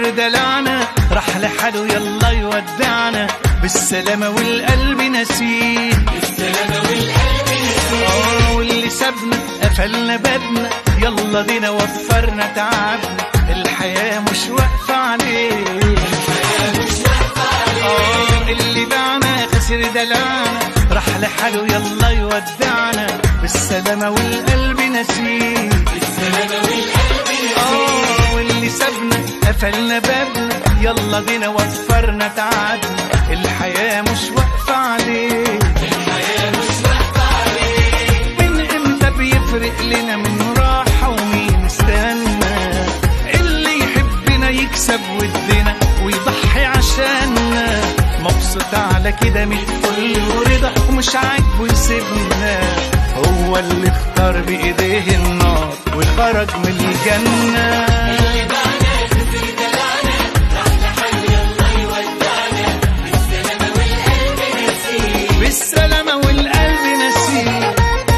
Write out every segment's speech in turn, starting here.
سر دلعنا راح لحاله يلا يودعنا بالسلامة والقلب نسيه بالسلامة والقلب نسيه اه واللي سابنا قفلنا بابنا يلا بينا وفرنا تعبنا الحياة مش واقفة عليه الحياة مش واقفة عليه اه اللي باعنا خسر دلعنا راح لحاله يلا يودعنا بالسلامة والقلب نسيه بالسلامة والقلب نسيه اه واللي سابنا قفلنا بابنا يلا بينا وفرنا تعبنا الحياة مش واقفة عليه الحياة مش واقفة عليه من امتى بيفرق لنا من راحة ومين استنى اللي يحبنا يكسب ودنا ويضحي عشاننا مبسوط على كده من كل ورضا ومش عاجبه يسيبنا هو اللي اختار بايديه النار وخرج من الجنة اللي باعنا خسر دلعنا راح لحاله يلا يودعنا بالسلامة والقلب نسيه بالسلامة والقلب نسيه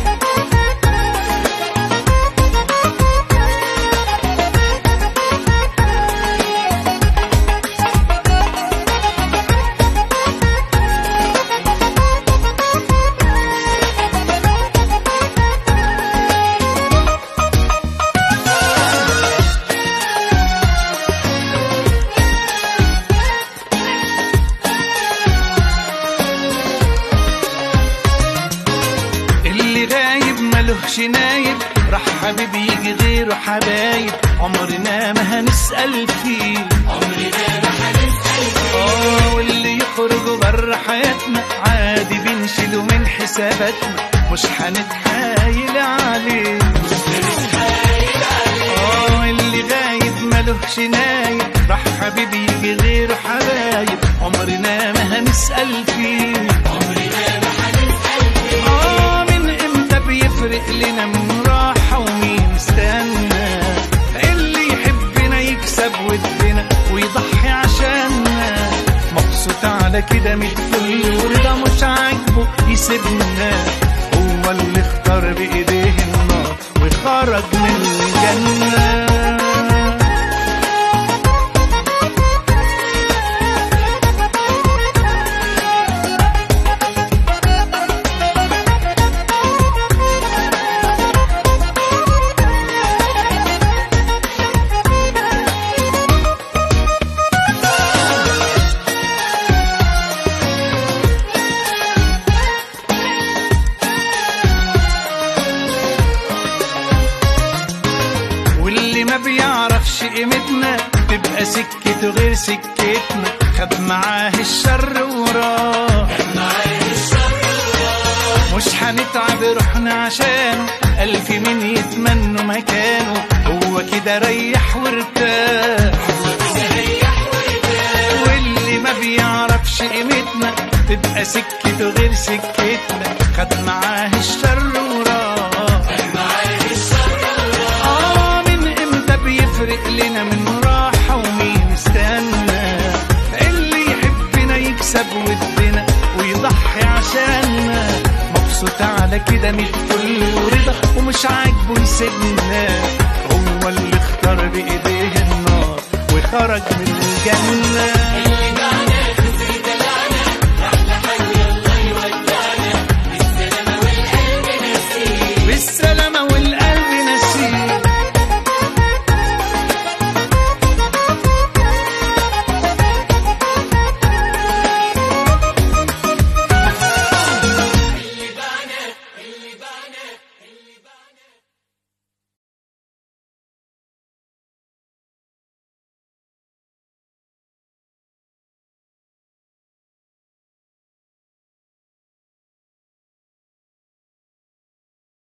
اللي غايب ملهش نايب راح حبيبي يجي غيره حبايب عمرنا ما هنسأل فيه عمرنا ما هنسأل فيه اه واللي يخرج بره حياتنا عادي بنشيله من حساباتنا مش هنتحايل عليه هنتحايل عليه اه اللي غايب ملهش نايب راح حبيبي يجي غيره حبايب عمرنا ما هنسأل فيه عمرنا ما هنسأل فيه آه من امتى بيفرق لنا من راحة ومين استنى اللي يحبنا يكسب ودنا ويضحي عشاننا مبسوط على كده من كل ورضا مش عاجبه يسيبنا هو اللي اختار بايديه النار وخرج من الجنة واللي ما بيعرفش قيمتنا تبقى سكته غير سكتنا خد معاه الشر وراه معايا الشر وراه مش هنتعب روحنا عشان ألف مين يتمنوا مكانه هو كده ريح وارتاح ريح وارتاح واللي ما بيعرفش قيمتنا تبقى سكته غير سكتنا خد معاه الشر وراه معايا الشر وراه آه من امتى بيفرق لنا من راحة ومين استنى اللي يحبنا يكسب ودنا ويضحي عشاننا مبسوط على كده من كل ورضا ومش عاجبه يسيبنا هو اللي اختار بايديه النار وخرج من الجنة